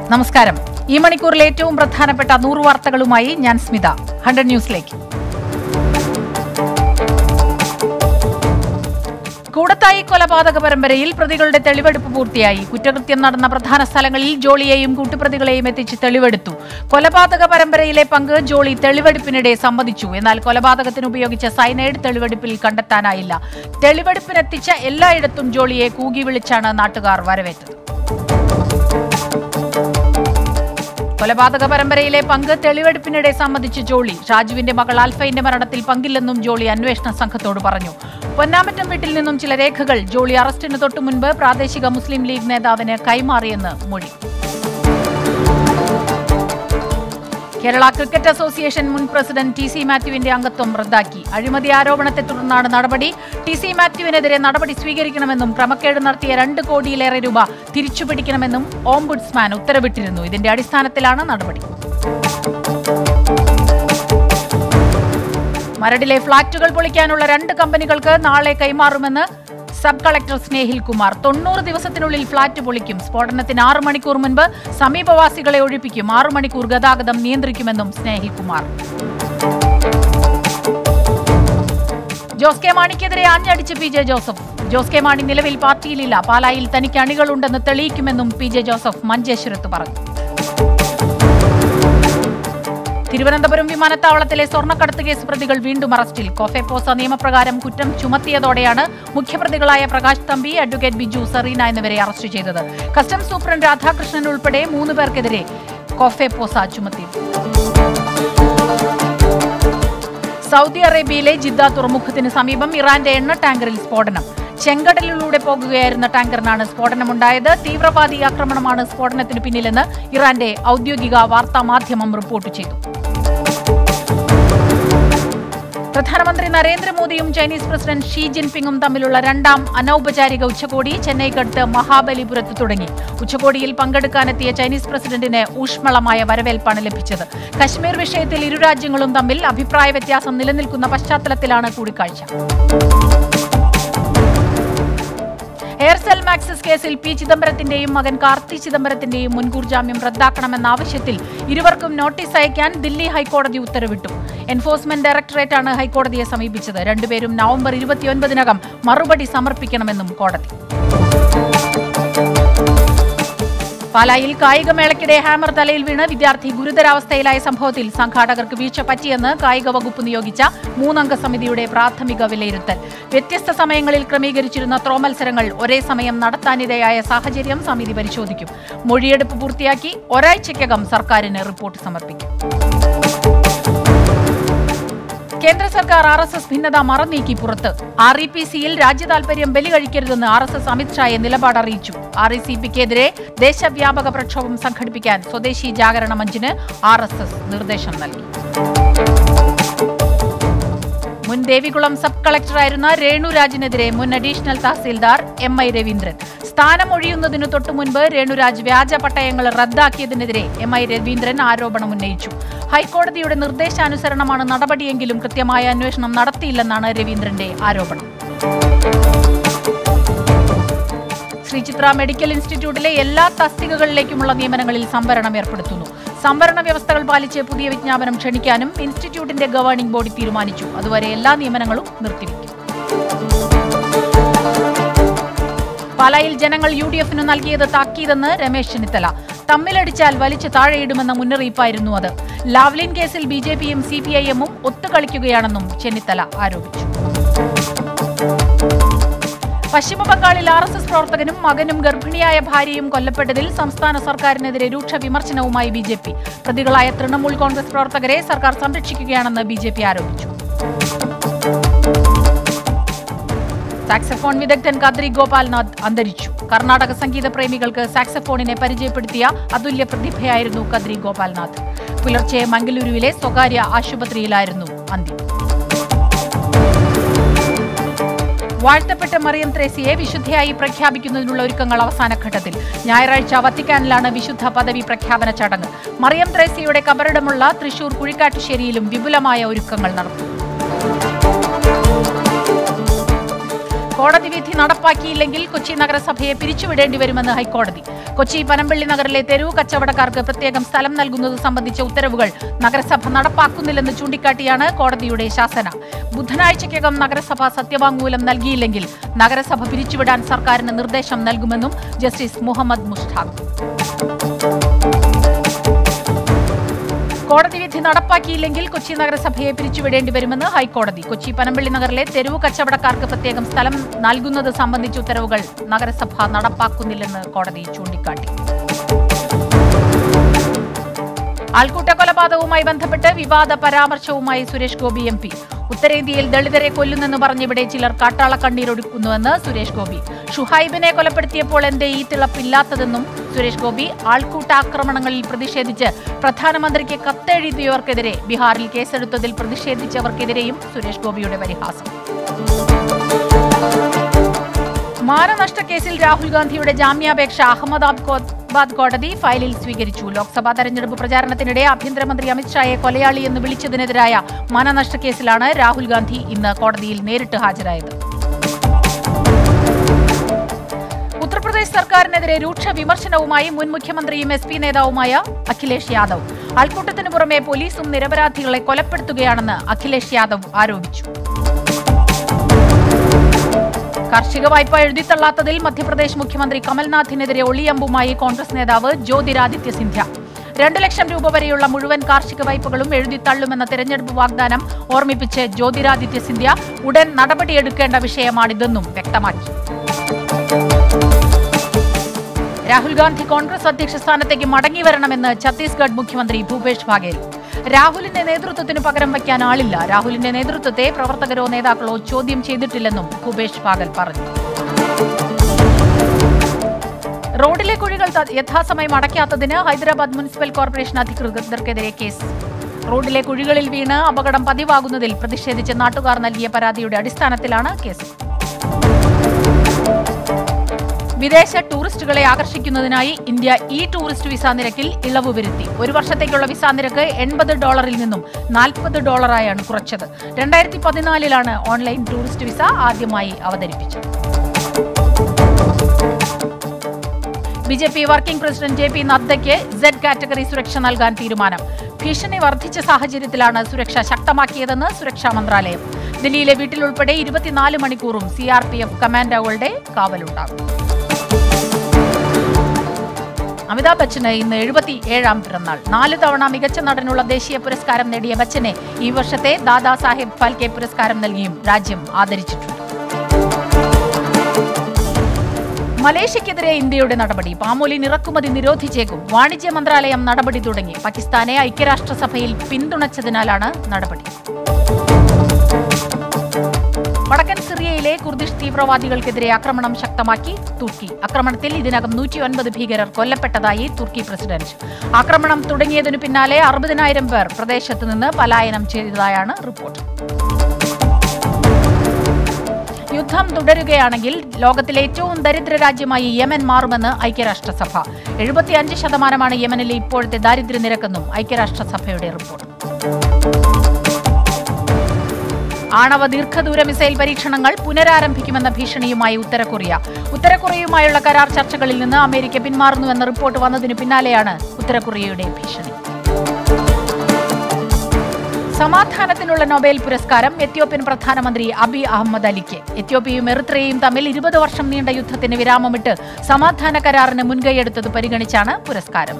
നമസ്കാരം ഈ മണിക്കൂറിലെ ഏറ്റവും പ്രധാനപ്പെട്ട നൂറ് വാർത്തകളുമായി ഞാൻ സ്മിത ഹൺഡ്രഡ് ന്യൂസിലേക്ക് കൂടത്തായി കൊലപാതക പരമ്പരയിൽ പ്രതികളുടെ തെളിവെടുപ്പ് പൂർത്തിയായി കുറ്റകൃത്യം നടന്ന പ്രധാന സ്ഥലങ്ങളിൽ ജോളിയെയും കൂട്ടുപ്രതികളെയും എത്തിച്ച് തെളിവെടുത്തു കൊലപാതക പരമ്പരയിലെ പങ്ക് ജോളി തെളിവെടുപ്പിനിടെ സമ്മതിച്ചു എന്നാൽ കൊലപാതകത്തിന് ഉപയോഗിച്ച സൈനൈഡ് തെളിവെടുപ്പിൽ കണ്ടെത്താനായില്ല തെളിവെടുപ്പിനെത്തിച്ച എല്ലായിടത്തും ജോളിയെ കൂകി വിളിച്ചാണ് നാട്ടുകാർ വരവേറ്റത് കൊലപാതക പരമ്പരയിലെ പങ്ക് തെളിവെടുപ്പിനിടെ സമ്മതിച്ച് ജോളി ഷാജുവിന്റെ മകൾ ആൽഫൈന്റെ മരണത്തിൽ പങ്കില്ലെന്നും ജോളി അന്വേഷണ സംഘത്തോട് പറഞ്ഞു പൊന്നാമറ്റം വീട്ടിൽ നിന്നും ചില രേഖകൾ ജോളി അറസ്റ്റിന് തൊട്ടു മുൻപ് പ്രാദേശിക മുസ്ലിം ലീഗ് നേതാവിന് കൈമാറിയെന്ന് മൊഴി കേരള ക്രിക്കറ്റ് അസോസിയേഷൻ മുൻ പ്രസിഡന്റ് ടി സി മാത്യുവിന്റെ അംഗത്വം റദ്ദാക്കി അഴിമതി ആരോപണത്തെ തുടർന്നാണ് നടപടി ടി സി മാത്യുവിനെതിരെ നടപടി സ്വീകരിക്കണമെന്നും ക്രമക്കേട് നടത്തിയ രണ്ട് കോടിയിലേറെ രൂപ തിരിച്ചുപിടിക്കണമെന്നും ഓംബുഡ്സ്മാൻ ഉത്തരവിട്ടിരുന്നു ഇതിന്റെ അടിസ്ഥാനത്തിലാണ് നടപടി മരടിലെ ഫ്ളാറ്റുകൾ പൊളിക്കാനുള്ള രണ്ട് കമ്പനികൾക്ക് നാളെ കൈമാറുമെന്ന് സബ് കളക്ടർ സ്നേഹിൽ കുമാർ തൊണ്ണൂറ് ദിവസത്തിനുള്ളിൽ ഫ്ളാറ്റ് പൊളിക്കും സ്ഫോടനത്തിന് ആറ് മണിക്കൂർ മുൻപ് സമീപവാസികളെ ഒഴിപ്പിക്കും ആറു മണിക്കൂർ ഗതാഗതം നിയന്ത്രിക്കുമെന്നും സ്നേഹിൽ കുമാർ ജോസ് കെ മാണിക്കെതിരെ ആഞ്ഞടിച്ച് P J Joseph Jose K Mani നിലവിൽ പാർട്ടിയിലില്ല പാലായിൽ തനിക്ക് അണികളുണ്ടെന്ന് തെളിയിക്കുമെന്നും പി ജെ ജോസഫ് മഞ്ചേശ്വരത്ത് പറഞ്ഞു തിരുവനന്തപുരം വിമാനത്താവളത്തിലെ സ്വർണ്ണക്കടത്ത് കേസ് പ്രതികൾ വീണ്ടും അറസ്റ്റിൽ കോഫെപ്പോസ നിയമപ്രകാരം കുറ്റം ചുമത്തിയതോടെയാണ് മുഖ്യപ്രതികളായ പ്രകാശ് തമ്പി അഡ്വക്കേറ്റ് ബിജു സെറീന എന്നിവരെ അറസ്റ്റ് ചെയ്തത് കസ്റ്റംസ് സൂപ്രണ്ട് രാധാകൃഷ്ണൻ ഉൾപ്പെടെ മൂന്ന് പേർക്കെതിരെ കോഫെപ്പോസ ചുമത്തി സൗദി അറേബ്യയിലെ ജിദ്ദ തുറമുഖത്തിന് സമീപം ഇറാന്റെ എണ്ണ ടാങ്കറിൽ സ്ഫോടനം ചെങ്കടലിലൂടെ പോകുകയായിരുന്ന ടാങ്കറിനാണ് സ്ഫോടനമുണ്ടായത് തീവ്രവാദി ആക്രമണമാണ് സ്ഫോടനത്തിന് പിന്നിലെന്ന് ഇറാന്റെ ഔദ്യോഗിക വാർത്താ മാധ്യമം റിപ്പോർട്ട് ചെയ്തു പ്രധാനമന്ത്രി നരേന്ദ്രമോദിയും ചൈനീസ് പ്രസിഡന്റ് ഷീ ജിൻപിങ്ങും തമ്മിലുള്ള രണ്ടാം അനൌപചാരിക ഉച്ചകോടി ചെന്നൈക്കടുത്ത് മഹാബലിപുരത്ത് തുടങ്ങി ഉച്ചകോടിയിൽ പങ്കെടുക്കാനെത്തിയ ചൈനീസ് പ്രസിഡന്റിന് ഊഷ്മളമായ വരവേൽപ്പാണ് ലഭിച്ചത് കശ്മീർ വിഷയത്തിൽ ഇരു രാജ്യങ്ങളും തമ്മിൽ അഭിപ്രായ വ്യത്യാസം നിലനിൽക്കുന്ന പശ്ചാത്തലത്തിലാണ് കൂടിക്കാഴ്ച എയർസെൽ മാക്സിസ് കേസിൽ പി ചിദംബരത്തിന്റെയും മകൻ കാർത്തി ചിദംബരത്തിന്റെയും മുൻകൂർ ജാമ്യം റദ്ദാക്കണമെന്ന ആവശ്യത്തിൽ ഇരുവർക്കും നോട്ടീസ് അയക്കാൻ ദില്ലി ഹൈക്കോടതി ഉത്തരവിട്ടു എൻഫോഴ്സ്മെന്റ് ഡയറക്ടറേറ്റാണ് ഹൈക്കോടതിയെ സമീപിച്ചത് രണ്ടുപേരും നവംബർ ഇരുപത്തിയൊൻപതിനകം മറുപടി സമർപ്പിക്കണമെന്നും കോടതി പാലായിൽ കായികമേളയ്ക്കിടെ ഹാമർ തലയിൽ വീണ് വിദ്യാർത്ഥി ഗുരുതരാവസ്ഥയിലായ സംഭവത്തിൽ സംഘാടകർക്ക് വീഴ്ച പറ്റിയെന്ന് കായിക വകുപ്പ് നിയോഗിച്ച മൂന്നംഗ സമിതിയുടെ പ്രാഥമിക വിലയിരുത്തൽ വ്യത്യസ്ത സമയങ്ങളിൽ ക്രമീകരിച്ചിരുന്ന ത്രോ മത്സരങ്ങൾ ഒരേ സമയം നടത്താനിടയായ സാഹചര്യം സമിതി പരിശോധിക്കും മൊഴിയെടുപ്പ് പൂർത്തിയാക്കി ഒരാഴ്ചയ്ക്കകം സർക്കാരിന് റിപ്പോർട്ട് സമർപ്പിക്കും കേന്ദ്ര സർക്കാർ ആർ എസ് എസ് ഭിന്നത മറന്നീക്കി പുറത്ത് ആർ ഇ പി സിയിൽ രാജ്യതാൽപര്യം ബലി കഴിക്കരുതെന്ന് ആർ എസ് എസ് അമിത്ഷായെ നിലപാട് അറിയിച്ചു ആർ ഇ സി പിക്കെതിരെ ദേശവ്യാപക പ്രക്ഷോഭം സംഘടിപ്പിക്കാൻ സ്വദേശി ജാഗരണ മഞ്ചിന് ആർ എസ് എസ് നിർദ്ദേശം നൽകി മുൻ ദേവികുളം സബ് കളക്ടറായിരുന്ന രേണുരാജിനെതിരെ മുൻ additional Tahsildar M I Raveendran സ്ഥാനമൊഴിയുന്നതിനു തൊട്ടുമുൻപ് രേണുരാജ് വ്യാജ പട്ടയങ്ങൾ റദ്ദാക്കിയതിനെതിരെ എം ഐ രവീന്ദ്രൻ ആരോപണം ഉന്നയിച്ചു ഹൈക്കോടതിയുടെ നിർദ്ദേശാനുസരണമാണ് നടപടിയെങ്കിലും കൃത്യമായ അന്വേഷണം നടത്തിയില്ലെന്നാണ് രവീന്ദ്രന്റെ ആരോപണം ശ്രീചിത്ര മെഡിക്കൽ ഇൻസ്റ്റിറ്റ്യൂട്ടിലെ എല്ലാ തസ്തികകളിലേക്കുമുള്ള നിയമനങ്ങളിൽ സംവരണം ഏർപ്പെടുത്തുന്നു സംവരണ വ്യവസ്ഥകൾ പാലിച്ച് പുതിയ വിജ്ഞാപനം ക്ഷണിക്കാനും ഇൻസ്റ്റിറ്റ്യൂട്ടിന്റെ ഗവേണിംഗ് ബോഡി തീരുമാനിച്ചു അതുവരെ എല്ലാ നിയമനങ്ങളും നിർത്തിവെക്കും പാലായിൽ ജനങ്ങൾ യു ഡി എഫിന് നൽകിയത് താക്കീതെന്ന് രമേശ് ചെന്നിത്തല തമ്മിലടിച്ചാൽ വലിച്ചു താഴെയിടുമെന്ന മുന്നറിയിപ്പായിരുന്നു അത് ലാവ്ലിൻ കേസിൽ ബി ജെ പിയും സി പി ഐ എമ്മും ഒത്തുകളിക്കുകയാണെന്നും ചെന്നിത്തല ആരോപിച്ചു പശ്ചിമബംഗാളിൽ ആർ എസ് എസ് പ്രവർത്തകനും മകനും ഗർഭിണിയായ ഭാര്യയും കൊല്ലപ്പെട്ടതിൽ സംസ്ഥാന സർക്കാരിനെതിരെ രൂക്ഷ വിമർശനവുമായി ബി ജെ പി പ്രതികളായ തൃണമൂൽ കോൺഗ്രസ് പ്രവർത്തകരെ സർക്കാർ സംരക്ഷിക്കുകയാണെന്ന് ബി ജെ പി ആരോപിച്ചു സാക്സഫോൺ വിദഗ്ധൻ കദ്രി ഗോപാൽനാഥ് അന്തരിച്ചു കർണാടക സംഗീത പ്രേമികൾക്ക് സാക്സഫോണിനെ പരിചയപ്പെടുത്തിയ അതുല്യ പ്രതിഭയായിരുന്നു കദ്രി ഗോപാൽനാഥ് പുലർച്ചെ മംഗലൂരുവിലെ സ്വകാര്യ ആശുപത്രിയിലായിരുന്നു അന്ത്യം വാഴ്ത്തപ്പെട്ട മറിയം ത്രേസിയെ വിശുദ്ധയായി പ്രഖ്യാപിക്കുന്നതിനുള്ള ഒരുക്കങ്ങൾ അവസാന ഘട്ടത്തിൽ ഞായറാഴ്ച വത്തിക്കാനിലാണ് വിശുദ്ധ പദവി പ്രഖ്യാപന ചടങ്ങ് മറിയം ത്രേസിയുടെ കബറിടമുള്ള തൃശൂർ കുഴിക്കാട്ടുശ്ശേരിയിലും വിപുലമായ ഒരുക്കങ്ങൾ നടത്തും കോടതി വിധി നടപ്പാക്കിയില്ലെങ്കിൽ കൊച്ചി നഗരസഭയെ പിരിച്ചുവിടേണ്ടി വരുമെന്ന് ഹൈക്കോടതി കൊച്ചി പനമ്പള്ളി നഗറിലെ തെരുവ് കച്ചവടക്കാർക്ക് പ്രത്യേകം സ്ഥലം നൽകുന്നത് സംബന്ധിച്ച ഉത്തരവുകൾ നഗരസഭ നടപ്പാക്കുന്നില്ലെന്ന് ചൂണ്ടിക്കാട്ടിയാണ് കോടതിയുടെ ശാസന ബുധനാഴ്ചയ്ക്കകം നഗരസഭ സത്യവാങ്മൂലം നൽകിയില്ലെങ്കിൽ നഗരസഭ പിരിച്ചുവിടാൻ സർക്കാരിന് നിർദ്ദേശം നൽകുമെന്നും ജസ്റ്റിസ് മുഹമ്മദ് മുഷ്താഖ് കോടതി വിധി നടപ്പാക്കിയില്ലെങ്കിൽ കൊച്ചി നഗരസഭയെ പിരിച്ചുവിടേണ്ടി വരുമെന്ന് ഹൈക്കോടതി കൊച്ചി പനമ്പള്ളി നഗറിലെ തെരുവ് കച്ചവടക്കാർക്ക് പ്രത്യേകം സ്ഥലം നൽകുന്നത് സംബന്ധിച്ച ഉത്തരവുകൾ നഗരസഭ നടപ്പാക്കുന്നില്ലെന്ന് കോടതി ചൂണ്ടിക്കാട്ടി ആൾക്കൂട്ട കൊലപാതകവുമായി ബന്ധപ്പെട്ട് വിവാദ പരാമർശവുമായി സുരേഷ് ഗോപി എം പി ഉത്തരേന്ത്യയിൽ ദളിതരെ കൊല്ലുന്നെന്ന് പറഞ്ഞിവിടെ ചിലർ കാട്ടാള കണ്ണീരൊടുക്കുന്നുവെന്ന് സുരേഷ് ഗോപി ഷുഹൈബിനെ കൊലപ്പെടുത്തിയപ്പോൾ എന്തേ ഈ തിളപ്പില്ലാത്തതെന്നും സുരേഷ് ഗോപി ആൾക്കൂട്ടാക്രമണങ്ങളിൽ പ്രതിഷേധിച്ച് പ്രധാനമന്ത്രിക്ക് കത്തെഴുതിയവർക്കെതിരെ ബീഹാറിൽ കേസെടുത്തതിൽ പ്രതിഷേധിച്ചവർക്കെതിരെയും സുരേഷ് ഗോപിയുടെ പരിഹാസം മാനനഷ്ട കേസിൽ രാഹുൽ ഗാന്ധിയുടെ ജാമ്യാപേക്ഷ അഹമ്മദാബാദ് കോടതി ഫയലിൽ സ്വീകരിച്ചു ലോക്സഭാ തെരഞ്ഞെടുപ്പ് പ്രചാരണത്തിനിടെ ആഭ്യന്തരമന്ത്രി അമിത്ഷായെ കൊലയാളി എന്ന് വിളിച്ചതിനെതിരായ മാനനഷ്ട കേസിലാണ് രാഹുൽ ഗാന്ധി ഇന്ന് കോടതിയിൽ നേരിട്ട് ഹാജരായത് ഉത്തർപ്രദേശ് സർക്കാരിനെതിരെ രൂക്ഷ വിമർശനവുമായി മുൻ മുഖ്യമന്ത്രിയും എസ് പി നേതാവുമായ അഖിലേഷ് യാദവ് ആൾക്കൂട്ടത്തിനു പുറമെ പോലീസും നിരപരാധികളെ കൊലപ്പെടുത്തുകയാണെന്ന് അഖിലേഷ് യാദവ് ആരോപിച്ചു കാർഷിക വായ്പ എഴുതിത്തള്ളാത്തതിൽ മധ്യപ്രദേശ് മുഖ്യമന്ത്രി കമൽനാഥിനെതിരെ ഒളിയമ്പുമായി കോൺഗ്രസ് നേതാവ് ജ്യോതിരാദിത്യ സിന്ധ്യ രണ്ടു ലക്ഷം രൂപ വരെയുള്ള മുഴുവൻ കാർഷിക വായ്പകളും എഴുതിത്തള്ളുമെന്ന തെരഞ്ഞെടുപ്പ് വാഗ്ദാനം ഓർമ്മിപ്പിച്ച് ജ്യോതിരാദിത്യ സിന്ധ്യ ഉടൻ നടപടിയെടുക്കേണ്ട വിഷയമാണിതെന്നും വ്യക്തമാക്കി രാഹുൽ ഗാന്ധി കോൺഗ്രസ് അധ്യക്ഷ സ്ഥാനത്തേക്ക് മടങ്ങി വരണമെന്ന് ഛത്തീസ്ഗഡ് മുഖ്യമന്ത്രി ഭൂപേഷ് ബാഗേൽ രാഹുലിന്റെ നേതൃത്വത്തിന് പകരം വയ്ക്കാൻ ആളില്ല രാഹുലിന്റെ നേതൃത്വത്തെ പ്രവർത്തകരോ നേതാക്കളോ ചോദ്യം ചെയ്തിട്ടില്ലെന്നും ഭൂപേഷ് ബാഗൽ പറഞ്ഞു റോഡിലെ കുഴികൾ ത- യഥാസമയം അടയ്ക്കാത്തതിന് ഹൈദരാബാദ് മുനിസിപ്പൽ കോർപ്പറേഷൻ അധികൃതർക്കെതിരെ കേസ് റോഡിലെ കുഴികളിൽ വീണ് അപകടം പതിവാകുന്നതിൽ പ്രതിഷേധിച്ച് നാട്ടുകാർ നൽകിയ പരാതിയുടെ അടിസ്ഥാനത്തിലാണ് കേസ് വിദേശ ടൂറിസ്റ്റുകളെ ആകർഷിക്കുന്നതിനായി ഇന്ത്യ ഇ ടൂറിസ്റ്റ് വിസ നിരക്കിൽ ഇളവ് വരുത്തി ഒരു വർഷത്തേക്കുള്ള വിസ നിരക്ക് എൺപത് ഡോളറിൽ നിന്നും നാൽപ്പത് ഡോളറായാണ് കുറച്ചത് രണ്ടായിരത്തി പതിനാലിലാണ് ഓൺലൈൻ ടൂറിസ്റ്റ് വിസ ആദ്യമായി അവതരിപ്പിച്ചത് B J P working president J P നദ്ദയ്ക്ക് സെഡ് കാറ്റഗറി സുരക്ഷ നൽകാൻ തീരുമാനം ഭീഷണി വർദ്ധിച്ച സാഹചര്യത്തിലാണ് സുരക്ഷ ശക്തമാക്കിയതെന്ന് സുരക്ഷാ മന്ത്രാലയം ദില്ലിയിലെ വീട്ടിലുൾപ്പെടെ ഇരുപത്തിനാല് മണിക്കൂറും സി ആർ പി എഫ് കമാൻഡോകളുടെ കാവലുണ്ടാകും അമിതാഭ് ബച്ചന് ഇന്ന് എഴുപത്തി ഏഴാം പിറന്നാൾ നാല് തവണ മികച്ച നടനുള്ള ദേശീയ പുരസ്കാരം നേടിയ ബച്ചനെ ഈ വർഷത്തെ ദാദാ സാഹേബ് ഫാൽക്കെ പുരസ്കാരം നൽകിയും രാജ്യം ആദരിച്ചിട്ടുണ്ട് മലേഷ്യക്കെതിരെ ഇന്ത്യയുടെ നടപടി പാമോലിൻ ഇറക്കുമതി നിരോധിച്ചേക്കും വാണിജ്യ മന്ത്രാലയം നടപടി തുടങ്ങി പാകിസ്ഥാനെ ഐക്യരാഷ്ട്രസഭയിൽ പിന്തുണച്ചതിനാലാണ് നടപടി വടക്കൻ സിറിയയിലെ കുർദിഷ് തീവ്രവാദികൾക്കെതിരെ ആക്രമണം ശക്തമാക്കി തുർക്കി ആക്രമണത്തിൽ ഇതിനകം നൂറ്റിയൊൻപത് ഭീകരർ കൊല്ലപ്പെട്ടതായി തുർക്കി പ്രസിഡന്റ് ആക്രമണം തുടങ്ങിയതിനു പിന്നാലെ അറുപതിനായിരം പേർ പ്രദേശത്ത് നിന്ന് പലായനം ചെയ്തതായാണ് റിപ്പോർട്ട് യുദ്ധം തുടരുകയാണെങ്കിൽ ലോകത്തിലെ ഏറ്റവും ദരിദ്ര രാജ്യമായി യമൻ മാറുമെന്ന് ഐക്യരാഷ്ട്രസഭ എഴുപത്തിയഞ്ച് ശതമാനമാണ് യമനിലെ ഇപ്പോഴത്തെ ദാരിദ്ര്യ നിരക്കെന്നും ഐക്യരാഷ്ട്രസഭയുടെ റിപ്പോർട്ട് ആണവ ദീർഘദൂര മിസൈൽ പരീക്ഷണങ്ങൾ പുനരാരംഭിക്കുമെന്ന ഭീഷണിയുമായി ഉത്തര കൊറിയ ഉത്തര കൊറിയയുമായുള്ള കരാർ ചർച്ചകളിൽ നിന്ന് അമേരിക്ക പിന്മാറുന്നുവെന്ന റിപ്പോർട്ട് വന്നതിനു പിന്നാലെയാണ് ഉത്തര കൊറിയയുടെ ഭീഷണി സമാധാനത്തിനുള്ള നൊബേൽ പുരസ്കാരം എത്യോപ്യൻ പ്രധാനമന്ത്രി അബി അഹമ്മദ് അലിക്ക് എത്യോപ്യയും എറിത്രയും തമ്മിൽ ഇരുപത് വർഷം നീണ്ട യുദ്ധത്തിന് വിരാമമിട്ട് സമാധാന കരാറിന് മുൻകൈയെടുത്തത് പരിഗണിച്ചാണ് പുരസ്കാരം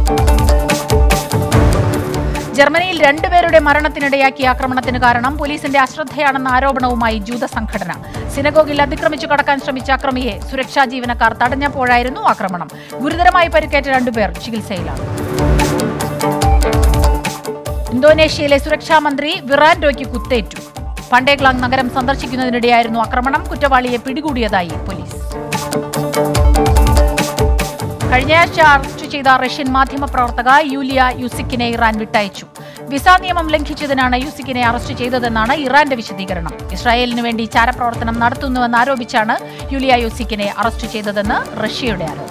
ജർമ്മനിയിൽ രണ്ടുപേരുടെ മരണത്തിനിടയാക്കിയ ആക്രമണത്തിന് കാരണം പോലീസിന്റെ അശ്രദ്ധയാണെന്ന ആരോപണവുമായി ജൂത സംഘടന സിനഗോഗിൽ അതിക്രമിച്ചു കടക്കാൻ ശ്രമിച്ച അക്രമിയെ സുരക്ഷാ ജീവനക്കാർ തടഞ്ഞപ്പോഴായിരുന്നു ആക്രമണം ഗുരുതരമായി പരിക്കേറ്റ രണ്ടുപേർ ചികിത്സയിലാണ് ഇന്തോനേഷ്യയിലെ സുരക്ഷാ മന്ത്രി വിറാൻഡോയ്ക്ക് കുത്തേറ്റു പണ്ടേക്ലാങ് നഗരം സന്ദർശിക്കുന്നതിനിടെയായിരുന്നു ആക്രമണം കുറ്റവാളിയെ പിടികൂടിയതായി പോലീസ് കഴിഞ്ഞയാഴ്ച അറസ്റ്റ് ചെയ്ത റഷ്യൻ മാധ്യമപ്രവർത്തക യൂലിയ യുസിക്കിനെ ഇറാൻ വിട്ടയച്ചു വിസ നിയമം ലംഘിച്ചതിനാണ് യുസിക്കിനെ അറസ്റ്റ് ചെയ്തതെന്നാണ് ഇറാന്റെ വിശദീകരണം ഇസ്രായേലിനു വേണ്ടി ചാരപ്രവർത്തനം നടത്തുന്നുവെന്ന് ആരോപിച്ചാണ് യൂലിയ യുസിക്കിനെ അറസ്റ്റ് ചെയ്തതെന്ന് റഷ്യയുടെ ആരോപണം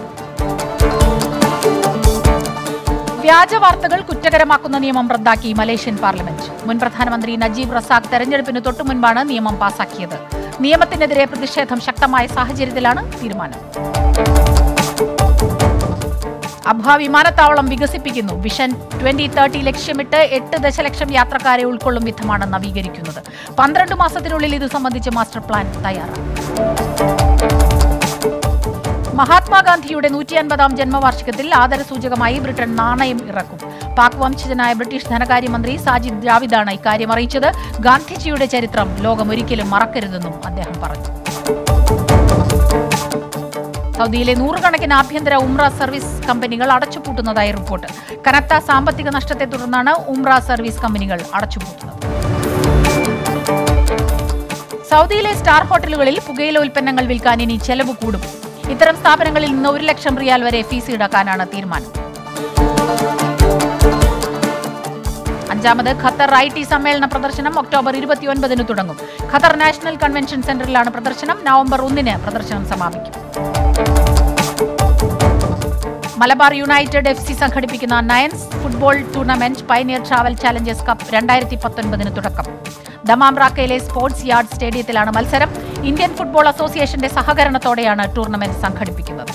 വ്യാജ വാർത്തകൾ കുറ്റകരമാക്കുന്ന നിയമം റദ്ദാക്കി മലേഷ്യൻ പാർലമെന്റ് മുൻ പ്രധാനമന്ത്രി നജീബ് റസാഖ് തെരഞ്ഞെടുപ്പിന് തൊട്ടുമുൻപാണ് നിയമം പാസാക്കിയത് നിയമത്തിനെതിരെ പ്രതിഷേധം ശക്തമായ സാഹചര്യത്തിലാണ് തീരുമാനം അബ്ഹ വിമാനത്താവളം വികസിപ്പിക്കുന്നു വിഷൻ ട്വന്റി തേർട്ടി ലക്ഷ്യമിട്ട് എട്ട് ദശലക്ഷം യാത്രക്കാരെ ഉൾക്കൊള്ളും വിധമാണ് നവീകരിക്കുന്നത് പന്ത്രണ്ട് മാസത്തിനുള്ളിൽ ഇത് സംബന്ധിച്ച് മാസ്റ്റർ പ്ലാൻ തയ്യാറാണ് മഹാത്മാഗാന്ധിയുടെ നൂറ്റി അൻപതാം ജന്മവാർഷികത്തിൽ ആദരസൂചകമായി ബ്രിട്ടൻ നാണയം ഇറക്കും പാക് വംശജനായ ബ്രിട്ടീഷ് ധനകാര്യമന്ത്രി സാജിദ് ജാവിദാണ് ഇക്കാര്യം അറിയിച്ചത് ഗാന്ധിജിയുടെ ചരിത്രം ലോകം ഒരിക്കലും മറക്കരുതെന്നും അദ്ദേഹം പറഞ്ഞു സൗദിയിലെ നൂറുകണക്കിന് ആഭ്യന്തര ഉംറ സർവീസ് കമ്പനികൾ അടച്ചുപൂട്ടുന്നതായി റിപ്പോർട്ട് കനത്ത സാമ്പത്തിക നഷ്ടത്തെ തുടർന്നാണ് ഉംറ സർവീസ് കമ്പനികൾ അടച്ചുപൂട്ടുന്നത് സൗദിയിലെ സ്റ്റാർ ഹോട്ടലുകളിൽ പുകയില ഉൽപ്പന്നങ്ങൾ വിൽക്കാൻ ഇനി ചെലവ് കൂടും ഇത്തരം സ്ഥാപനങ്ങളിൽ നിന്ന് ഒരു ലക്ഷം റിയാൽ വരെ ഫീസ് ഈടാക്കാനാണ് തീരുമാനം അഞ്ചാമത് ഖത്തർ ഐ ടി സമ്മേളന പ്രദർശനം ഒക്ടോബർ ഇരുപത്തിയൊൻപതിന് തുടങ്ങും ഖത്തർ നാഷണൽ കൺവെൻഷൻ സെന്ററിലാണ് പ്രദർശനം നവംബർ ഒന്നിന് പ്രദർശനം സമാപിക്കും മലബാർ യുണൈറ്റഡ് എഫ് സി സംഘടിപ്പിക്കുന്ന nines football tournament pioneer travel challengers cup രണ്ടായിരത്തി പത്തൊൻപതിന് തുടക്കം ദമാം റാക്കയിലെ സ്പോർട്സ് യാർഡ് സ്റ്റേഡിയത്തിലാണ് മത്സരം ഇന്ത്യൻ ഫുട്ബോൾ അസോസിയേഷന്റെ സഹകരണത്തോടെയാണ് ടൂർണമെന്റ് സംഘടിപ്പിക്കുന്നത്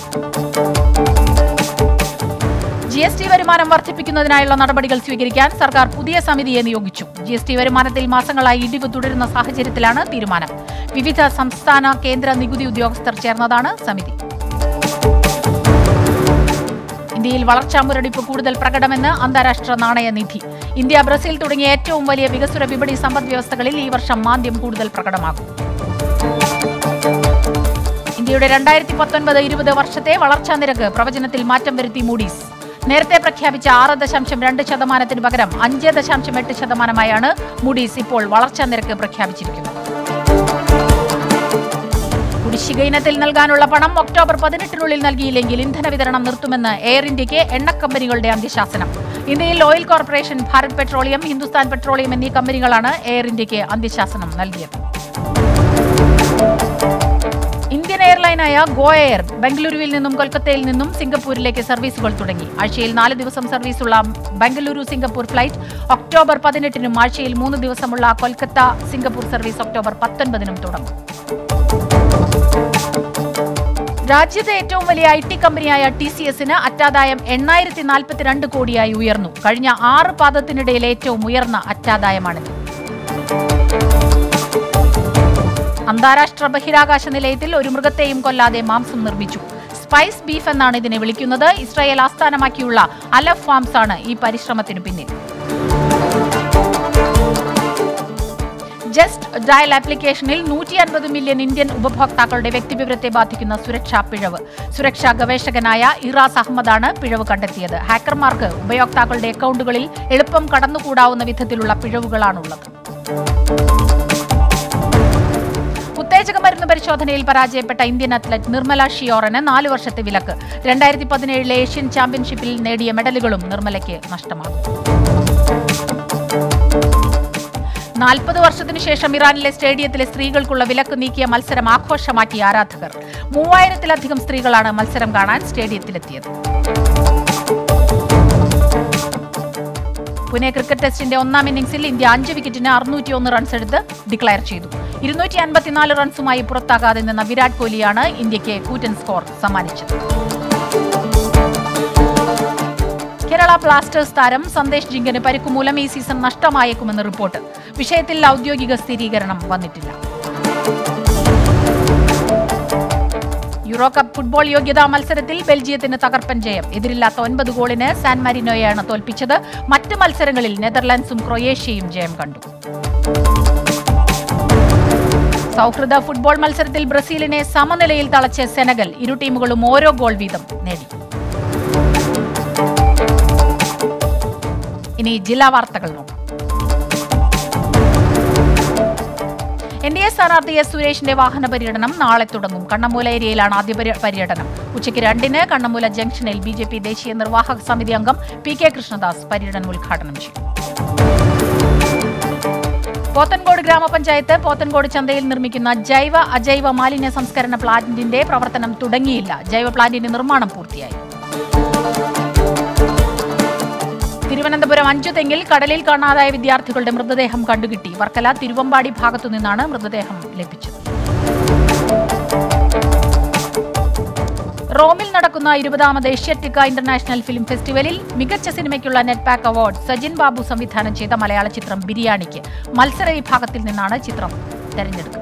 ജി എസ് ടി വരുമാനം വർദ്ധിപ്പിക്കുന്നതിനായുള്ള നടപടികൾ സ്വീകരിക്കാൻ സർക്കാർ പുതിയ സമിതിയെ നിയോഗിച്ചു ജി എസ് ടി വരുമാനത്തിൽ മാസങ്ങളായി ഇടിവ് തുടരുന്ന സാഹചര്യത്തിലാണ് തീരുമാനം വിവിധ സംസ്ഥാന കേന്ദ്ര നികുതി ഉദ്യോഗസ്ഥർ ചേർന്നതാണ് സമിതി ഇന്ത്യയിൽ വളർച്ചാ മുരടിപ്പ് കൂടുതൽ പ്രകടമെന്ന് അന്താരാഷ്ട്ര നാണയനിധി ഇന്ത്യ ബ്രസീൽ തുടങ്ങിയ ഏറ്റവും വലിയ വികസ്വര വിപണി സമ്പദ് വ്യവസ്ഥകളിൽ ഈ വർഷം മാന്ദ്യം കൂടുതൽ പ്രകടമാകും ഇന്ത്യയുടെ രണ്ടായിരത്തി പത്തൊൻപത് ഇരുപത് വർഷത്തെ വളർച്ചാ നിരക്ക് പ്രവചനത്തിൽ മാറ്റം വരുത്തി മൂഡീസ് നേരത്തെ പ്രഖ്യാപിച്ച ആറ് ദശാംശം രണ്ട് ശതമാനത്തിന് പകരം അഞ്ച് ദശാംശം എട്ട് ശതമാനമായാണ് മൂഡീസ് ഇപ്പോൾ വളർച്ചാ നിരക്ക് പ്രഖ്യാപിച്ചിരിക്കുന്നത് കുടിശ്ശിക ഇനത്തിൽ നൽകാനുള്ള പണം ഒക്ടോബർ പതിനെട്ടിനുള്ളിൽ നൽകിയില്ലെങ്കിൽ ഇന്ധന വിതരണം നിർത്തുമെന്ന് എയർ ഇന്ത്യക്ക് എണ്ണക്കമ്പനികളുടെ അന്ത്യശാസനം ഇന്ത്യയിൽ oil corporation Bharat petroleum Hindustan petroleum എന്നീ കമ്പനികളാണ് എയർ ഇന്ത്യക്ക് അന്ത്യശാസനം നൽകിയത് ഇന്ത്യൻ എയർലൈനായ ഗോ എയർ ബംഗളൂരുവിൽ നിന്നും കൊൽക്കത്തയിൽ നിന്നും സിംഗപ്പൂരിലേക്ക് സർവീസുകൾ തുടങ്ങി ആഴ്ചയിൽ നാല് ദിവസം സർവീസുള്ള ബംഗളൂരു സിംഗപ്പൂർ ഫ്ലൈറ്റ് ഒക്ടോബർ പതിനെട്ടിനും ആഴ്ചയിൽ മൂന്ന് ദിവസമുള്ള കൊൽക്കത്ത സിംഗപ്പൂർ സർവീസ് ഒക്ടോബർ പത്തൊൻപതിനും തുടങ്ങും രാജ്യത്തെ ഏറ്റവും വലിയ ഐ ടി കമ്പനിയായ ടി സി എസിന് അറ്റാദായം എണ്ണായിരത്തി നാൽപ്പത്തിരണ്ട് കോടിയായി ഉയർന്നു കഴിഞ്ഞ ആറ് പാദത്തിനിടയിൽ ഏറ്റവും ഉയർന്ന അറ്റാദായമാണിത് അന്താരാഷ്ട്ര ബഹിരാകാശ നിലയത്തിൽ ഒരു മൃഗത്തെയും കൊല്ലാതെ മാംസം നിർമ്മിച്ചു സ്പൈസ് ബീഫ് എന്നാണ് ഇതിനെ വിളിക്കുന്നത് ഇസ്രായേൽ ആസ്ഥാനമാക്കിയുള്ള അലഫ് ഫാംസ് ആണ് ഈ പരിശ്രമത്തിന് പിന്നിൽ ജസ്റ്റ് ഡയൽ ആപ്ലിക്കേഷനിൽ നൂറ്റി അൻപത് മില്യൺ ഇന്ത്യൻ ഉപഭോക്താക്കളുടെ വ്യക്തിവിവരത്തെ ബാധിക്കുന്ന സുരക്ഷാ പിഴവ് സുരക്ഷാ ഗവേഷകനായ ഇറാസ് അഹമ്മദാണ് പിഴവ് കണ്ടെത്തിയത് ഹാക്കർമാർക്ക് ഉപയോക്താക്കളുടെ അക്കൗണ്ടുകളിൽ എളുപ്പം കടന്നുകൂടാവുന്ന വിധത്തിലുള്ള പിഴവുകളാണുള്ളത് ഉത്തേജക മരുന്ന് പരിശോധനയിൽ പരാജയപ്പെട്ട ഇന്ത്യൻ അത്ലറ്റ് നിർമ്മല ഷിയോറന് നാല് വർഷത്തെ വിലക്ക് രണ്ടായിരത്തി പതിനേഴിലെ ഏഷ്യൻ ചാമ്പ്യൻഷിപ്പിൽ നേടിയ മെഡലുകളും നിർമ്മലയ്ക്ക് നഷ്ടമാകും നാൽപ്പത് വർഷത്തിനു ശേഷം ഇറാനിലെ സ്റ്റേഡിയത്തിലെ സ്ത്രീകൾക്കുള്ള വിലക്ക് നീക്കിയ മത്സരം ആഘോഷമാക്കി ആരാധകർ മൂവായിരത്തിലധികം സ്ത്രീകളാണ് മത്സരം കാണാൻ സ്റ്റേഡിയത്തിലെത്തിയത് പുനെ ക്രിക്കറ്റ് ടെസ്റ്റിന്റെ ഒന്നാം ഇന്നിംഗ്സിൽ ഇന്ത്യ അഞ്ച് വിക്കറ്റിന് അറുന്നൂറ്റിയൊന്ന് റൺസ് എടുത്ത് ഡിക്ലയർ ചെയ്തു ഇരുന്നൂറ്റി അൻപത്തിനാല് റൺസുമായി പുറത്താകാതെ നിന്ന വിരാട് കോഹ്ലിയാണ് ഇന്ത്യക്ക് കൂറ്റൻ സ്കോർ സമ്മാനിച്ചത് കേരള ബ്ലാസ്റ്റേഴ്സ് താരം സന്ദേശ് ജിങ്കന് പരിക്കു മൂലം ഈ സീസൺ നഷ്ടമായേക്കുമെന്ന് റിപ്പോർട്ട് വിഷയത്തിൽ ഔദ്യോഗിക സ്ഥിരീകരണം വന്നിട്ടില്ല യൂറോ കപ്പ് ഫുട്ബോൾ യോഗ്യതാ മത്സരത്തിൽ ബെൽജിയത്തിന് തകർപ്പൻ ജയം എതിരില്ലാത്ത ഒൻപത് ഗോളിന് സാൻ മാരിനോയാണ് തോൽപ്പിച്ചത് മറ്റ് മത്സരങ്ങളിൽ നെതർലാൻഡ്സും ക്രൊയേഷ്യയും ജയം കണ്ടു സൗഹൃദ ഫുട്ബോൾ മത്സരത്തിൽ ബ്രസീലിനെ സമനിലയിൽ തളച്ച് സെനഗൽ ഇരു ടീമുകളും ഓരോ ഗോൾ വീതം നേടി ഇനി ജില്ലാ വാർത്തകൾ നോക്കാം എൻ ഡി എ സ്ഥാനാർത്ഥി എസ് സുരേഷിന്റെ വാഹന പര്യടനം നാളെ തുടങ്ങും കണ്ണമൂല ഏരിയയിലാണ് ആദ്യ പര്യ- പര്യടനം ഉച്ചയ്ക്ക് രണ്ടിന് കണ്ണമൂല ജംഗ്ഷനിൽ ബി ജെ പി ദേശീയ നിർവാഹക സമിതി അംഗം പി കെ കൃഷ്ണദാസ് പര്യടനം ഉദ്ഘാടനം ചെയ്യും പോത്തൻകോട് ഗ്രാമപഞ്ചായത്ത് പോത്തൻകോട് ചന്തയിൽ നിർമ്മിക്കുന്ന ജൈവ അജൈവ മാലിന്യ സംസ്കരണ പ്ലാന്റിന്റെ പ്രവർത്തനം തുടങ്ങിയില്ല ജൈവ പ്ലാന്റിന്റെ നിർമ്മാണം പൂർത്തിയായി തിരുവനന്തപുരം അഞ്ചുതെങ്ങിൽ കടലിൽ കാണാതായ വിദ്യാർത്ഥികളുടെ മൃതദേഹം കണ്ടുകിട്ടി വർക്കല തിരുവമ്പാടി ഭാഗത്തു നിന്നാണ് മൃതദേഹം ലഭിച്ചത് റോമിൽ നടക്കുന്ന ഇരുപതാമത് ഏഷ്യാറ്റിക്ക ഇന്റർനാഷണൽ ഫിലിം ഫെസ്റ്റിവലിൽ മികച്ച സിനിമയ്ക്കുള്ള NETPAC award Sajin Babu സംവിധാനം ചെയ്ത മലയാള ചിത്രം ബിരിയാണിക്ക് മത്സര വിഭാഗത്തിൽ നിന്നാണ് ചിത്രം തെരഞ്ഞെടുക്കുന്നത്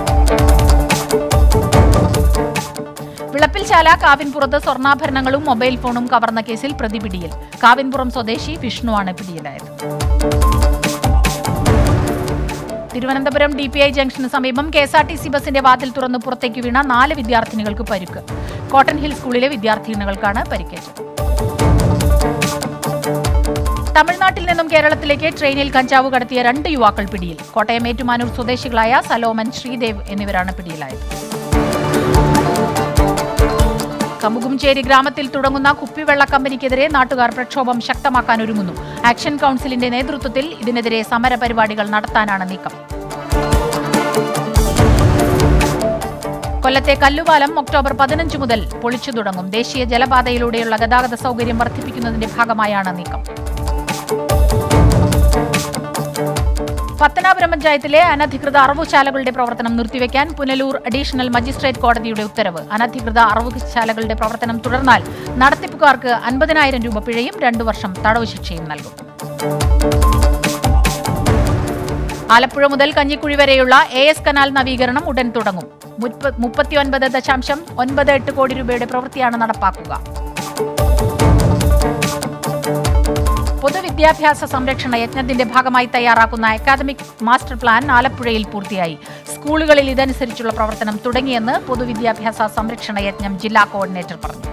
വിളപ്പിൽശാല കാവിൻപുറത്ത് സ്വർണ്ണാഭരണങ്ങളും മൊബൈൽ ഫോണും കവർന്ന കേസിൽ പ്രതി പിടിയിൽ കാവിൻപുറം സ്വദേശി വിഷ്ണുവാണ് പിടിയിലായത് തിരുവനന്തപുരം ഡി പി ഐ ജംഗ്ഷന് സമീപം K S R T C ബസിന്റെ വാതിൽ തുറന്ന് പുറത്തേക്ക് വീണ നാല് വിദ്യാർത്ഥിനികൾക്ക് പരുക്ക് കോട്ടൺ ഹിൽ സ്കൂളിലെ വിദ്യാർത്ഥിനികൾക്കാണ് പരിക്കേറ്റത് തമിഴ്നാട്ടിൽ നിന്നും കേരളത്തിലേക്ക് ട്രെയിനിൽ കഞ്ചാവ് കടത്തിയ രണ്ട് യുവാക്കൾ പിടിയിൽ കോട്ടയം ഏറ്റുമാനൂർ സ്വദേശികളായ സലോമൻ ശ്രീദേവ് എന്നിവരാണ് പിടിയിലായത് കമുകുംചേരി ഗ്രാമത്തിൽ തുടങ്ങുന്ന കുപ്പിവെള്ള കമ്പനിക്കെതിരെ നാട്ടുകാർ പ്രക്ഷോഭം ശക്തമാക്കാൻ ഒരുങ്ങുന്നു ആക്ഷൻ കൗൺസിലിന്റെ നേതൃത്വത്തിൽ ഇതിനെതിരെ സമരപരിപാടികൾ നടത്താനാണ് നീക്കം കൊല്ലത്തെ കല്ലുപാലം ഒക്ടോബർ പതിനഞ്ച് മുതൽ പൊളിച്ചു തുടങ്ങും ദേശീയ ജലപാതയിലൂടെയുള്ള ഗതാഗത സൗകര്യം വർദ്ധിപ്പിക്കുന്നതിന്റെ ഭാഗമായാണ് നീക്കം പത്തനാപുരം പഞ്ചായത്തിലെ അനധികൃത അറവുശാലകളുടെ പ്രവർത്തനം നിർത്തിവെക്കാൻ പുനലൂർ അഡീഷണൽ മജിസ്ട്രേറ്റ് കോടതിയുടെ ഉത്തരവ് അനധികൃത അറവുശാലകളുടെ പ്രവർത്തനം തുടർന്നാൽ നടത്തിപ്പുകാർക്ക് അൻപതിനായിരം രൂപ പിഴയും രണ്ടു വർഷം തടവ് ശിക്ഷയും നൽകും ആലപ്പുഴ മുതൽ കഞ്ഞിക്കുഴി വരെയുള്ള എ എസ് കനാൽ നവീകരണം ഉടൻ തുടങ്ങും മുപ്പ- മുപ്പത്തിയൊൻപത് ദശാംശം ഒൻപത് എട്ട് കോടി രൂപയുടെ പ്രവൃത്തിയാണ് നടപ്പാക്കുക പൊതുവിദ്യാഭ്യാസ സംരക്ഷണ യജ്ഞത്തിന്റെ ഭാഗമായി തയ്യാറാക്കുന്ന അക്കാദമിക് മാസ്റ്റർ പ്ലാൻ ആലപ്പുഴയിൽ പൂർത്തിയായി സ്കൂളുകളിൽ ഇതനുസരിച്ചുള്ള പ്രവർത്തനം തുടങ്ങിയെന്ന് പൊതുവിദ്യാഭ്യാസ സംരക്ഷണ യജ്ഞം ജില്ലാ കോർഡിനേറ്റർ പറഞ്ഞു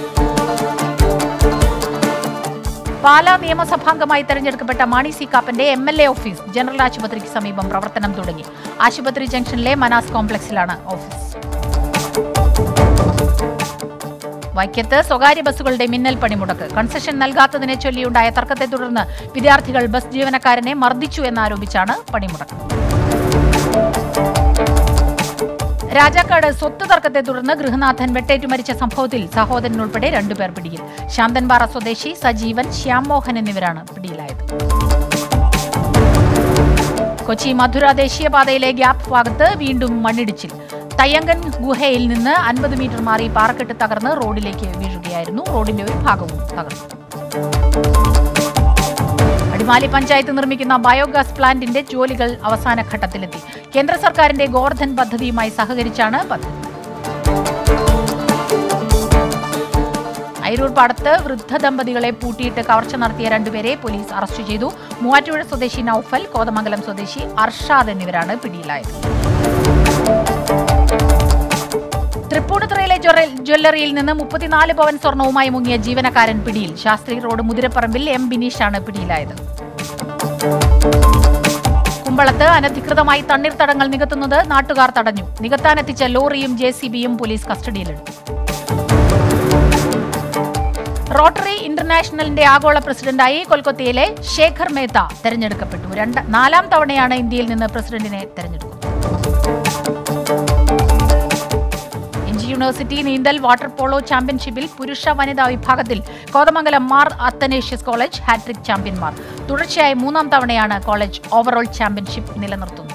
പാലാ നിയമസഭാംഗമായി തെരഞ്ഞെടുക്കപ്പെട്ട മാണി സി കാപ്പന്റെ M L A office general ആശുപത്രിക്ക് സമീപം പ്രവർത്തനം തുടങ്ങി ആശുപത്രി ജംഗ്ഷനിലെ മനാസ് കോംപ്ലക്സിലാണ് ഓഫീസ് വൈക്കത്ത് സ്വകാര്യ ബസ്സുകളുടെ മിന്നൽ പണിമുടക്ക് കൺസെഷൻ നൽകാത്തതിനെ ചൊല്ലിയുണ്ടായ തർക്കത്തെ തുടർന്ന് വിദ്യാർത്ഥികൾ ബസ് ജീവനക്കാരനെ മർദ്ദിച്ചു എന്നാരോപിച്ചാണ് പണിമുടക്ക് രാജാക്കാട് സ്വത്ത് തർക്കത്തെ തുടർന്ന് ഗൃഹനാഥൻ വെട്ടേറ്റു മരിച്ച സംഭവത്തിൽ സഹോദരൻ ഉൾപ്പെടെ രണ്ടുപേർ പിടിയിൽ ശാന്തൻപാറ സ്വദേശി സജീവൻ ശ്യാംമോഹൻ എന്നിവരാണ് പിടിയിലായത് കൊച്ചി മധുര ദേശീയപാതയിലെ ഗ്യാപ്പ് ഭാഗത്ത് വീണ്ടും മണ്ണിടിച്ചിൽ തയ്യങ്കൻ ഗുഹയിൽ നിന്ന് അൻപത് മീറ്റർ മാറി പാറക്കെട്ട് തകർന്ന് റോഡിലേക്ക് വീഴുകയായിരുന്നു റോഡിന്റെ ഒരു ഭാഗവും തകർന്നു അടിമാലി പഞ്ചായത്ത് നിർമ്മിക്കുന്ന ബയോഗ്യാസ് പ്ലാന്റിന്റെ ജോലികൾ അവസാന ഘട്ടത്തിലെത്തി കേന്ദ്ര സർക്കാരിന്റെ ഗോർധൻ പദ്ധതിയുമായി സഹകരിച്ചാണ് പദ്ധതി അയിരൂർ പാടത്ത് വൃദ്ധ ദമ്പതികളെ പൂട്ടിയിട്ട് കവർച്ച നടത്തിയ രണ്ടുപേരെ പോലീസ് അറസ്റ്റ് ചെയ്തു മൂവാറ്റുപുഴ സ്വദേശി നൌഫൽ കോതമംഗലം സ്വദേശി അർഷാദ് എന്നിവരാണ് പിടിയിലായത് തൃപ്പൂണിത്തുറയിലെ ജ്വറ- ജ്വല്ലറിയിൽ നിന്ന് മുപ്പത്തിനാല് പവൻ സ്വർണവുമായി മുങ്ങിയ ജീവനക്കാരൻ പിടിയിൽ ശാസ്ത്രി റോഡ് മുതിരപ്പറമ്പിൽ എം ബിനീഷാണ് പിടിയിലായത് കുമ്പളത്ത് അനധികൃതമായി തണ്ണീർത്തടങ്ങൾ നികത്തുന്നത് നാട്ടുകാർ തടഞ്ഞു നികത്താനെത്തിച്ച ലോറിയും ജെ സി ബിയും പോലീസ് കസ്റ്റഡിയിലെടുത്തു റോട്ടറി ഇന്റർനാഷണലിന്റെ ആഗോള പ്രസിഡന്റായി കൊൽക്കത്തയിലെ ശേഖർ മേത്ത തെരഞ്ഞെടുക്കപ്പെട്ടു രണ്ട് നാലാം തവണയാണ് ഇന്ത്യയിൽ നിന്ന് പ്രസിഡന്റിനെ തെരഞ്ഞെടുക്കുന്നത് എൻജി യൂണിവേഴ്സിറ്റി നീന്തൽ വാട്ടർ പോളോ ചാമ്പ്യൻഷിപ്പിൽ പുരുഷ വനിതാ വിഭാഗത്തിൽ Kothamangalam Mar Athanasius college hat trick ചാമ്പ്യന്മാർ തുടർച്ചയായി മൂന്നാം തവണയാണ് കോളേജ് ഓവറോൾ ചാമ്പ്യൻഷിപ്പ് നിലനിർത്തുന്നത്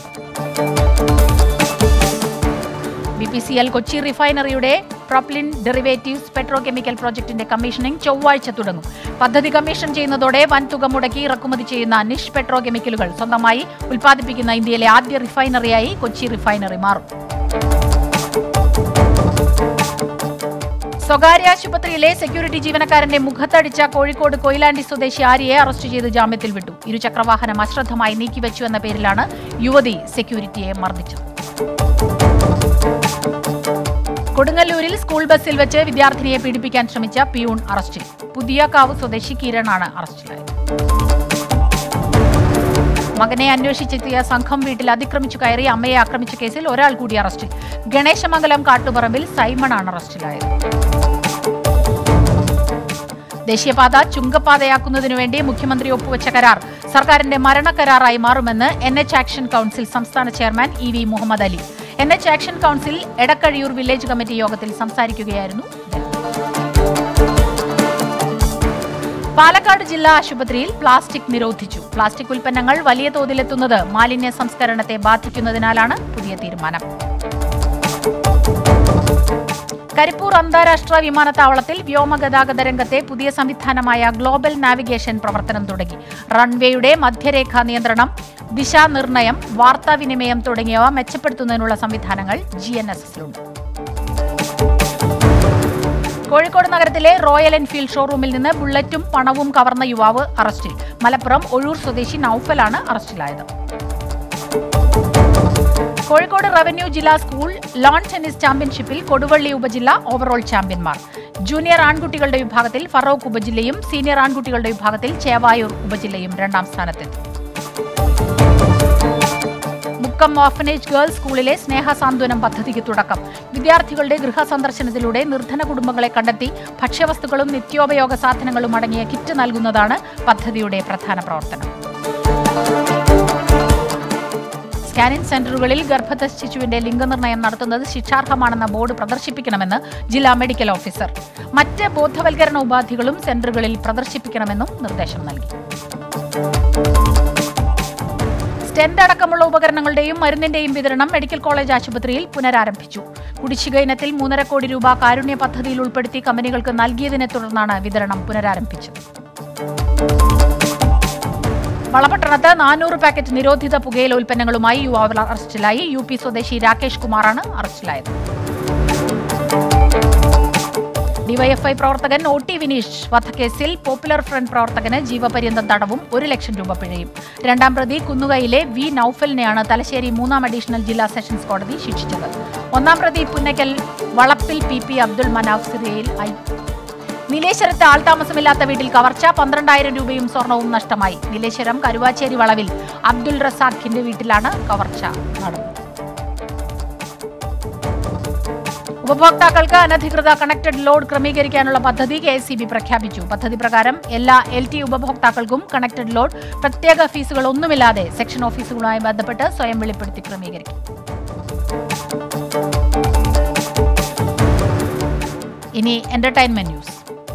B P C L Kochi റിഫൈനറിയുടെ പ്രൊപ്ലിൻ ഡെറിവേറ്റീവ്സ് പെട്രോ കെമിക്കൽ പ്രോജക്ടിന്റെ കമ്മീഷനിംഗ് ചൊവ്വാഴ്ച തുടങ്ങും പദ്ധതി കമ്മീഷൻ ചെയ്യുന്നതോടെ വൻതുക മുടക്കി ഇറക്കുമതി ചെയ്യുന്ന നിഷ് പെട്രോ കെമിക്കലുകൾ സ്വന്തമായി ഉൽപ്പാദിപ്പിക്കുന്ന ഇന്ത്യയിലെ ആദ്യ റിഫൈനറിയായി കൊച്ചി റിഫൈനറി മാറും സ്വകാര്യ ആശുപത്രിയിലെ സെക്യൂരിറ്റി ജീവനക്കാരന്റെ മുഖത്തടിച്ച കോഴിക്കോട് കൊയിലാണ്ടി സ്വദേശി ആര്യയെ അറസ്റ്റ് ചെയ്ത് ജാമ്യത്തിൽ വിട്ടു ഇരുചക്രവാഹനം അശ്രദ്ധമായി നീക്കിവെച്ചു എന്ന പേരിലാണ് യുവതി സെക്യൂരിറ്റിയെ മർദ്ദിച്ചത് കൊടുങ്ങല്ലൂരിൽ സ്കൂൾ ബസ്സിൽ വെച്ച് വിദ്യാർത്ഥിനിയെ പീഡിപ്പിക്കാൻ ശ്രമിച്ച പിയൂൺ അറസ്റ്റിൽ പുതിയ കാവ് സ്വദേശി കിരണാണ് അറസ്റ്റിലായത് മകനെ അന്വേഷിച്ചെത്തിയ സംഘം വീട്ടിൽ അതിക്രമിച്ചു കയറി അമ്മയെ ആക്രമിച്ച കേസിൽ ഒരാൾ കൂടി അറസ്റ്റിൽ ഗണേശമംഗലം കാട്ടുപറമ്പിൽ സൈമണാണ് അറസ്റ്റിലായത് ദേശീയപാത ചുങ്കപ്പാതയാക്കുന്നതിനു വേണ്ടി മുഖ്യമന്ത്രി ഒപ്പുവെച്ച കരാർ സർക്കാരിന്റെ മരണക്കരാറായി മാറുമെന്ന് എൻ എച്ച് ആക്ഷൻ കൗൺസിൽ സംസ്ഥാന ചെയർമാൻ E V Muhammad Ali N H action council Edakkazhiyur village committee യോഗത്തിൽ സംസാരിക്കുകയായിരുന്നു അദ്ദേഹം പാലക്കാട് ജില്ലാ ആശുപത്രിയിൽ പ്ലാസ്റ്റിക് നിരോധിച്ചു പ്ലാസ്റ്റിക് ഉൽപ്പന്നങ്ങൾ വലിയ തോതിലെത്തുന്നത് മാലിന്യ സംസ്കരണത്തെ ബാധിക്കുന്നതിനാലാണ് പുതിയ തീരുമാനം കരിപ്പൂർ അന്താരാഷ്ട്ര വിമാനത്താവളത്തിൽ വ്യോമഗതാഗത രംഗത്തെ പുതിയ സംവിധാനമായ ഗ്ലോബൽ നാവിഗേഷൻ പ്രവർത്തനം തുടങ്ങി റൺവേയുടെ മധ്യരേഖാ നിയന്ത്രണം ദിശാനിർണയം വാർത്താവിനിമയം തുടങ്ങിയവ മെച്ചപ്പെടുത്തുന്നതിനുള്ള സംവിധാനങ്ങൾ ജി എൻ എസ് എസിലുണ്ട് കോഴിക്കോട് നഗരത്തിലെ റോയൽ എൻഫീൽഡ് ഷോറൂമിൽ നിന്ന് ബുള്ളറ്റും പണവും കവർന്ന യുവാവ് അറസ്റ്റിൽ മലപ്പുറം ഒഴൂർ സ്വദേശി നൌഫലാണ് അറസ്റ്റിലായത് കോഴിക്കോട് റവന്യൂ ജില്ലാ സ്കൂൾ ലോൺ ടെന്നീസ് ചാമ്പ്യൻഷിപ്പിൽ കൊടുവള്ളി ഉപജില്ല ഓവറോൾ ചാമ്പ്യന്മാർ ജൂനിയർ ആൺകുട്ടികളുടെ വിഭാഗത്തിൽ ഫറോക്ക് ഉപജില്ലയും സീനിയർ ആൺകുട്ടികളുടെ വിഭാഗത്തിൽ ചേവായൂർ ഉപജില്ലയും രണ്ടാം സ്ഥാനത്തെത്തി മുക്കം ഓർഫനേജ് ഗേൾസ് സ്കൂളിലെ സ്നേഹസാന്ത്വനം പദ്ധതിക്ക് തുടക്കം വിദ്യാർത്ഥികളുടെ ഗൃഹസന്ദർശനത്തിലൂടെ നിർധന കുടുംബങ്ങളെ കണ്ടെത്തി ഭക്ഷ്യവസ്തുക്കളും നിത്യോപയോഗ സാധനങ്ങളും അടങ്ങിയ കിറ്റ് നൽകുന്നതാണ് പദ്ധതിയുടെ പ്രധാന പ്രവർത്തനം സ്കാനിംഗ് സെന്ററുകളിൽ ഗർഭസ്ഥ ശിശുവിന്റെ ലിംഗനിർണ്ണയം നടത്തുന്നത് ശിക്ഷാർഹമാണെന്ന ബോർഡ് പ്രദർശിപ്പിക്കണമെന്ന് ജില്ലാ മെഡിക്കൽ ഓഫീസർ മറ്റ് ബോധവൽക്കരണ ഉപാധികളും സെന്ററുകളിൽ പ്രദർശിപ്പിക്കണമെന്നും നിർദ്ദേശം നൽകി സ്റ്റെന്റ് അടക്കമുള്ള ഉപകരണങ്ങളുടെയും മരുന്നിന്റെയും വിതരണം മെഡിക്കൽ കോളേജ് ആശുപത്രിയിൽ പുനരാരംഭിച്ചു കുടിശ്ശിക ഇനത്തിൽ മൂന്നര കോടി രൂപ കാരുണ്യ പദ്ധതിയിൽ ഉൾപ്പെടുത്തി കമ്പനികൾക്ക് നൽകിയതിനെ തുടർന്നാണ് വിതരണം പുനരാരംഭിച്ചത് വളപട്ടണത്ത് നാനൂറ് പാക്കറ്റ് നിരോധിത പുകയില ഉൽപ്പന്നങ്ങളുമായി യുവാവ് അറസ്റ്റിലായി യു പി സ്വദേശി രാകേഷ് കുമാറാണ് അറസ്റ്റിലായത് ഡിവൈഎഫ്ഐ പ്രവർത്തകൻ ഒ ടി വിനീഷ് വധക്കേസിൽ പോപ്പുലർ ഫ്രണ്ട് പ്രവർത്തകന് ജീവപര്യന്തം തടവും ഒരു ലക്ഷം രൂപ പിഴയും രണ്ടാം പ്രതി കുന്നുകയിലെ വി നൌഫലിനെയാണ് തലശ്ശേരി മൂന്നാം അഡീഷണൽ ജില്ലാ സെഷൻസ് കോടതി ശിക്ഷിച്ചത് ഒന്നാം പ്രതി പുന്നക്കൽ വളപ്പിൽ പി പി അബ്ദുൾ മനാഫ് സിറിയയിൽ ഐ നീലേശ്വരത്ത് ആൾതാമസമില്ലാത്ത വീട്ടിൽ കവർച്ച പന്ത്രണ്ടായിരം രൂപയും സ്വർണവും നഷ്ടമായി നീലേശ്വരം കരുവാച്ചേരി വളവിൽ അബ്ദുൾ റസാഖിന്റെ വീട്ടിലാണ് കവർച്ച നടന്നത് ഉപഭോക്താക്കൾക്ക് അനധികൃത കണക്റ്റഡ് ലോഡ് ക്രമീകരിക്കാനുള്ള പദ്ധതി കെ എസ് പ്രഖ്യാപിച്ചു പദ്ധതി പ്രകാരം എല്ലാ എൽ ടി ഉപഭോക്താക്കൾക്കും കണക്റ്റഡ് ലോഡ് പ്രത്യേക ഫീസുകൾ ഒന്നുമില്ലാതെ സെക്ഷൻ ഓഫീസുകളുമായി ബന്ധപ്പെട്ട് സ്വയം വെളിപ്പെടുത്തി ക്രമീകരിക്കും ഇനി എന്റർടൈൻമെന്റ് ന്യൂസ്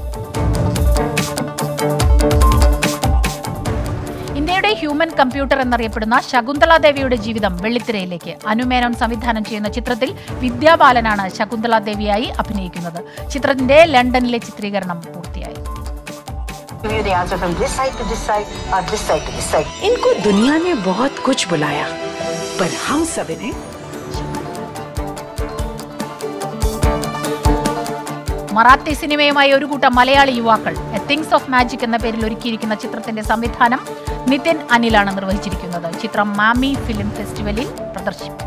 ഇന്ത്യയുടെ ഹ്യൂമൻ കമ്പ്യൂട്ടർ എന്നറിയപ്പെടുന്ന ശകുന്തള ദേവിയുടെ ജീവിതം വെള്ളിത്തിരയിലേക്ക് അനുമേനോൻ സംവിധാനം ചെയ്യുന്ന ചിത്രത്തിൽ വിദ്യാബാലനാണ് ശകുന്തള ദേവിയായി അഭിനയിക്കുന്നത് ചിത്രത്തിന്റെ ലണ്ടനിലെ ചിത്രീകരണം പൂർത്തിയായി Give you the answer from this side to this side or this side to this side. इनको दुनिया ने बहुत कुछ बुलाया पर हम सब इन्हें മറാത്തി സിനിമയുമായി ഒരു കൂട്ടം മലയാളി യുവാക്കൾ എ തിങ്സ് ഓഫ് മാജിക് എന്ന പേരിൽ ഒരുക്കിയിരിക്കുന്ന ചിത്രത്തിന്റെ സംവിധാനം നിതിൻ അനിലാണ് നിർവഹിച്ചിരിക്കുന്നത് ചിത്രം മാമി ഫിലിം ഫെസ്റ്റിവലിൽ പ്രദർശിപ്പിക്കും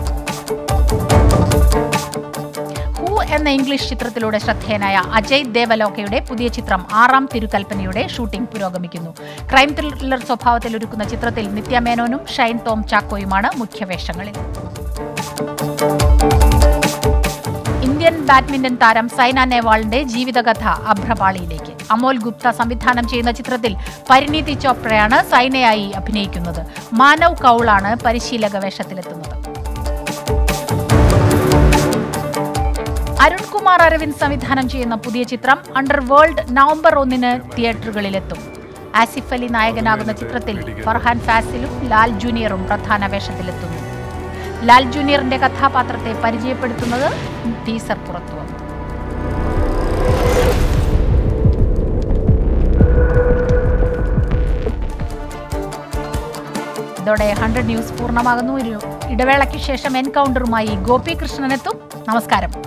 ഹൂ എന്ന ഇംഗ്ലീഷ് ചിത്രത്തിലൂടെ ശ്രദ്ധേയനായ അജയ് ദേവലോകയുടെ പുതിയ ചിത്രം ആറാം തിരുക്കൽപ്പനയുടെ ഷൂട്ടിംഗ് പുരോഗമിക്കുന്നു ക്രൈം ത്രില്ലർ സ്വഭാവത്തിൽ ഒരുക്കുന്ന ചിത്രത്തിൽ നിത്യ മേനോനും ഷൈൻ ടോം ചാക്കോയുമാണ് മുഖ്യവേഷങ്ങളിൽ ഇന്ത്യൻ ബാഡ്മിന്റൺ താരം സൈന നെഹ്വാളിന്റെ ജീവിതകഥ അഭ്രപാളിയിലേക്ക് അമോൽ ഗുപ്ത സംവിധാനം ചെയ്യുന്ന ചിത്രത്തിൽ പരിണീതി ചോപ്രയാണ് സൈനയായി അഭിനയിക്കുന്നത് മാനവ് കൗളാണ് പരിശീലക വേഷത്തിലെത്തുന്നത് അരുൺകുമാർ അരവിന്ദ് സംവിധാനം ചെയ്യുന്ന പുതിയ ചിത്രം അണ്ടർ വേൾഡ് നവംബർ ഒന്നിന് തിയേറ്ററുകളിലെത്തും ആസിഫ് അലി നായകനാകുന്ന ചിത്രത്തിൽ ഫർഹാൻ ഫാസിലും ലാൽ ജൂനിയറും പ്രധാന വേഷത്തിലെത്തുന്നു ലാൽ ജൂനിയറിന്റെ കഥാപാത്രത്തെ പരിചയപ്പെടുത്തുന്നത് ടീസർ പുറത്തുവന്നു ഇതോടെ ഹൺഡ്രഡ് ന്യൂസ് പൂർണ്ണമാകുന്നു ഒരു ഇടവേളയ്ക്ക് ശേഷം എൻകൗണ്ടറുമായി ഗോപി കൃഷ്ണനെത്തും നമസ്കാരം